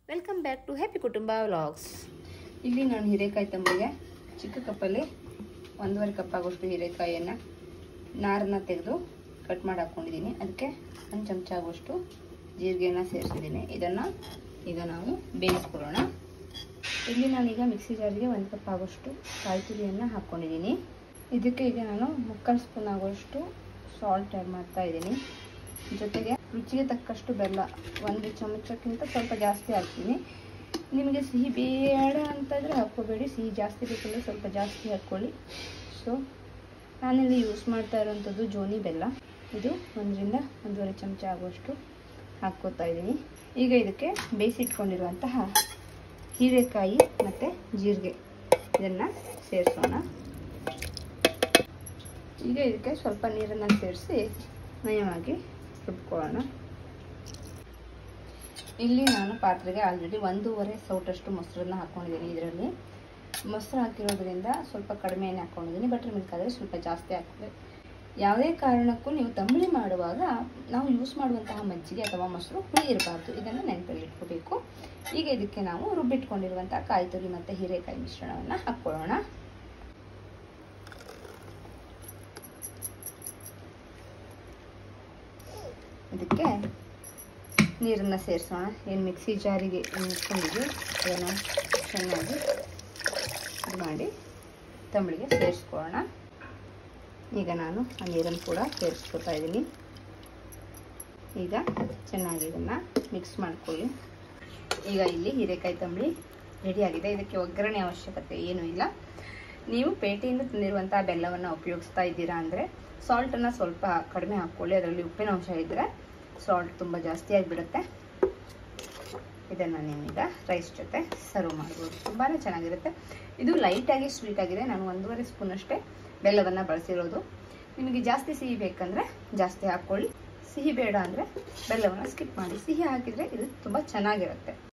welcome back to happy Kutumba vlogs ಇಲ್ಲಿ ನಾನು ಹೀರೆಕಾಯಿ ತಂಬಿಗೆ ಚಿಕ್ಕ ಕಪ್ಪಲ್ಲಿ ಒಂದೂವರೆ ಕಪ್ ಆಗೋಷ್ಟು ಹೀರೆಕಾಯಿಯನ್ನು ನಾರನ್ನ ತೆಗೆದು ಕಟ್ ಮಾಡಿ ಹಾಕ್ಕೊಂಡಿದ್ದೀನಿ ಅದಕ್ಕೆ ಒಂದು ಚಮಚ ಆಗುವಷ್ಟು ಜೀರಿಗೆನ ಸೇರಿಸಿದ್ದೀನಿ ಇದನ್ನು ಈಗ ನಾವು ಬೇಯಿಸ್ಕೊಳ್ಳೋಣ ಇಲ್ಲಿ ನಾನೀಗ ಮಿಕ್ಸಿ ಜಾರಿಗೆ ಒಂದು ಕಪ್ ಆಗೋಷ್ಟು ಕಾಯಿ ತುರಿಯನ್ನು ಹಾಕ್ಕೊಂಡಿದ್ದೀನಿ ಇದಕ್ಕೆ ಈಗ ನಾನು ಮುಕ್ಕಾಲು ಸ್ಪೂನ್ ಆಗುವಷ್ಟು ಸಾಲ್ಟ್ ಆ್ಯಡ್ ಮಾಡ್ತಾ ಇದ್ದೀನಿ ಜೊತೆಗೆ ರುಚಿಗೆ ತಕ್ಕಷ್ಟು ಬೆಲ್ಲ ಒಂದು ಚಮಚಕ್ಕಿಂತ ಸ್ವಲ್ಪ ಜಾಸ್ತಿ ಹಾಕ್ತೀನಿ ನಿಮಗೆ ಸಿಹಿ ಬೇಡ ಅಂತಂದರೆ ಹಾಕ್ಕೋಬೇಡಿ ಸಿಹಿ ಜಾಸ್ತಿ ಬೇಕಂದರೆ ಸ್ವಲ್ಪ ಜಾಸ್ತಿ ಹಾಕ್ಕೊಳ್ಳಿ ಸೊ ನಾನಿಲ್ಲಿ ಯೂಸ್ ಮಾಡ್ತಾ ಇರೋವಂಥದ್ದು ಜೋನಿ ಬೆಲ್ಲ ಇದು ಒಂದರಿಂದ ಒಂದೂವರೆ ಚಮಚ ಆಗುವಷ್ಟು ಹಾಕ್ಕೋತಾ ಇದ್ದೀನಿ ಈಗ ಇದಕ್ಕೆ ಬೇಯಿಸಿಟ್ಕೊಂಡಿರುವಂತಹ ಹೀರೆಕಾಯಿ ಮತ್ತು ಜೀರಿಗೆ ಇದನ್ನು ಸೇರಿಸೋಣ ಈಗ ಇದಕ್ಕೆ ಸ್ವಲ್ಪ ನೀರನ್ನು ಸೇರಿಸಿ ನಯವಾಗಿ ರುಬ್ಕೊಳ್ಳೋಣ ಇಲ್ಲಿ ನಾನು ಪಾತ್ರೆಗೆ ಆಲ್ರೆಡಿ ಒಂದೂವರೆ ಸೌಟಷ್ಟು ಮೊಸರನ್ನ ಹಾಕ್ಕೊಂಡಿದ್ದೀನಿ ಇದರಲ್ಲಿ ಮೊಸರು ಹಾಕಿರೋದ್ರಿಂದ ಸ್ವಲ್ಪ ಕಡಿಮೆನೇ ಹಾಕ್ಕೊಂಡಿದ್ದೀನಿ ಬಟರ್ ಮಿಲ್ಕ್ ಆದರೆ ಸ್ವಲ್ಪ ಜಾಸ್ತಿ ಹಾಕ್ತದೆ ಯಾವುದೇ ಕಾರಣಕ್ಕೂ ನೀವು ತಂಬಳಿ ಮಾಡುವಾಗ ನಾವು ಯೂಸ್ ಮಾಡುವಂತಹ ಮಜ್ಜಿಗೆ ಅಥವಾ ಮೊಸರು ಹುಳಿ ಇರಬಾರ್ದು ಇದನ್ನು ನೆನಪಲ್ಲಿ ಇಟ್ಕೋಬೇಕು ಈಗ ಇದಕ್ಕೆ ನಾವು ರುಬ್ಬಿಟ್ಕೊಂಡಿರುವಂತಹ ಕಾಯಿ ತುರಿ ಮತ್ತು ಹೀರೆಕಾಯಿ ಮಿಶ್ರಣವನ್ನು ಹಾಕ್ಕೊಳ್ಳೋಣ ಇದಕ್ಕೆ ನೀರನ್ನು ಸೇರಿಸೋಣ ಏನು ಮಿಕ್ಸಿ ಜಾರಿಗೆ ಇಟ್ಕೊಂಡಿದ್ವಿ ಅದನ್ನು ಚೆನ್ನಾಗಿ ಇದು ಮಾಡಿ ತಂಬಳಿಗೆ ಸೇರಿಸ್ಕೊಳ್ಳೋಣ ಈಗ ನಾನು ಆ ನೀರನ್ನು ಕೂಡ ಸೇರಿಸ್ಕೊತಾ ಇದ್ದೀನಿ ಈಗ ಚೆನ್ನಾಗಿ ಇದನ್ನು ಮಿಕ್ಸ್ ಮಾಡ್ಕೊಳ್ಳಿ ಈಗ ಇಲ್ಲಿ ಹೀರೆಕಾಯಿ ತಂಬಳಿ ರೆಡಿಯಾಗಿದೆ ಇದಕ್ಕೆ ಒಗ್ಗರಣೆ ಅವಶ್ಯಕತೆ ಏನೂ ಇಲ್ಲ ನೀವು ಪೇಟೆಯಿಂದ ತಂದಿರುವಂಥ ಬೆಲ್ಲವನ್ನು ಉಪಯೋಗಿಸ್ತಾ ಇದ್ದೀರಾ ಅಂದರೆ ಸಾಲ್ಟನ್ನು ಸ್ವಲ್ಪ ಕಡಿಮೆ ಹಾಕ್ಕೊಳ್ಳಿ ಅದರಲ್ಲಿ ಉಪ್ಪಿನ ಅಂಶ ಇದ್ದರೆ ಸಾಲ್ಟ್ ತುಂಬ ಜಾಸ್ತಿ ಆಗಿಬಿಡುತ್ತೆ ಇದನ್ನು ನೀವೀಗ ರೈಸ್ ಜೊತೆ ಸರ್ವ್ ಮಾಡ್ಬೋದು ತುಂಬಾ ಚೆನ್ನಾಗಿರುತ್ತೆ ಇದು ಲೈಟಾಗಿ ಸ್ವೀಟ್ ಆಗಿದೆ ನಾನು ಒಂದೂವರೆ ಸ್ಪೂನ್ ಅಷ್ಟೇ ಬೆಲ್ಲವನ್ನು ಬಳಸಿರೋದು ನಿಮಗೆ ಜಾಸ್ತಿ ಸಿಹಿ ಬೇಕಂದರೆ ಜಾಸ್ತಿ ಹಾಕ್ಕೊಳ್ಳಿ ಸಿಹಿ ಬೇಡ ಅಂದರೆ ಬೆಲ್ಲವನ್ನು ಸ್ಕಿಪ್ ಮಾಡಿ ಸಿಹಿ ಹಾಕಿದರೆ ಇದು ತುಂಬ ಚೆನ್ನಾಗಿರುತ್ತೆ